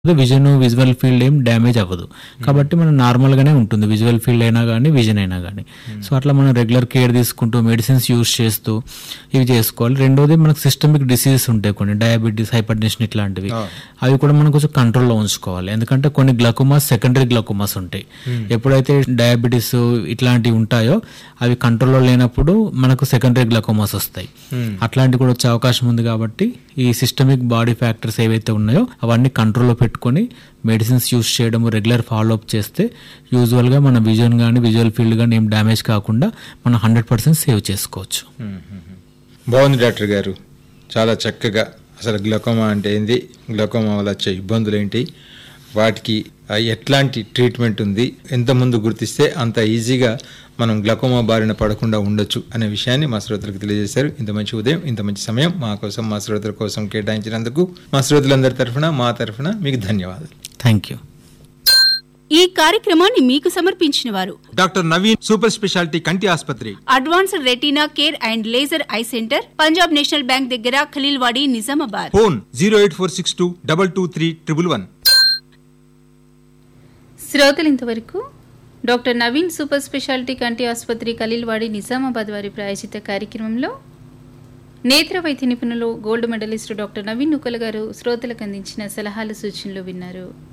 vision visual field ఏం damage అవ్వదు కాబట్టి మనం నార్మల్ గానే ఉంటుంది విజువల్ ఫీల్డ్ అయినా కానీ విజన్ అయినా కానీ సో అట్లా మనం రెగ్యులర్ కేర్ తీసుకుంటూ మెడిసిన్స్ యూస్ చేస్తూ ఇవి చేసుకోవాలి రెండోది మనకు సిస్టమిక్ డిసీజెస్ ఉంటాయి కొన్ని డయాబెటీస్ హైపర్ టెన్షన్ ఇట్లాంటివి అవి కూడా మనం కొంచెం కంట్రోల్లో ఉంచుకోవాలి ఎందుకంటే కొన్ని గ్లకోమాస్ సెకండరీ గ్లకోమాస్ ఉంటాయి ఎప్పుడైతే డయాబెటీస్ ఇట్లాంటివి ఉంటాయో అవి కంట్రోల్లో లేనప్పుడు మనకు సెకండరీ గ్లకోమాస్ వస్తాయి అట్లాంటివి కూడా వచ్చే అవకాశం ఉంది కాబట్టి ఈ సిస్టమిక్ బాడీ ఫ్యాక్టర్స్ ఏవైతే ఉన్నాయో అవన్నీ కంట్రోల్లో పెట్టుకొని మెడిసిన్స్ యూస్ చేయడం రెగ్యులర్ ఫాలో అప్ చేస్తే యూజువల్గా మన విజన్ కానీ విజువల్ ఫీల్డ్ కానీ ఏం డ్యామేజ్ కాకుండా మనం హండ్రెడ్ పర్సెంట్ సేవ్ చేసుకోవచ్చు బాగుంది డాక్టర్ గారు చాలా చక్కగా అసలు గ్లకోమా అంటే ఏంది గ్లకోమా వల్ల వచ్చే ఇబ్బందులు ఏంటి వాటికి ఆ, ఎట్లాంటి ట్రీట్మెంట్ ఉంది ఎంత ముందు గుర్తిస్తే అంత ఈజీగా మనం గ్లకోమా బారిన పడకుండా ఉండొచ్చు అనే విషయాన్ని మా శ్రోతలకు తెలియజేశారు ఇంత మంచి ఉదయం ఇంత మంచి సమయం మా కోసం మా శ్రోతల కోసం కేటాయించినందుకు మా శ్రోతలందరి తరఫున మా తరఫున మీకు ధన్యవాదాలు థ్యాంక్ యూ ఈ కార్యక్రమాన్ని మీకు సమర్పించిన వారు డాక్టర్ నవీన్ సూపర్ స్పెషాలిటీ కంటి ఆసుపత్రి advanced retina care and laser eye centre Punjab national bank దగ్గర Khaleelwadi Nizamabad phone zero eight four six two double two three triple one శ్రోతలు ఇంతవరకు డాక్టర్ నవీన్ సూపర్ స్పెషాలిటీ కంటి ఆసుపత్రి ఖలీల్వాడి నిజామాబాద్ వారి ప్రాయచిత కార్యక్రమంలో నేత్ర వైద్య నిపుణులు gold medallist doctor Naveen Nukal గారు శ్రోతలకు అందించిన సలహాలు సూచనలు విన్నారు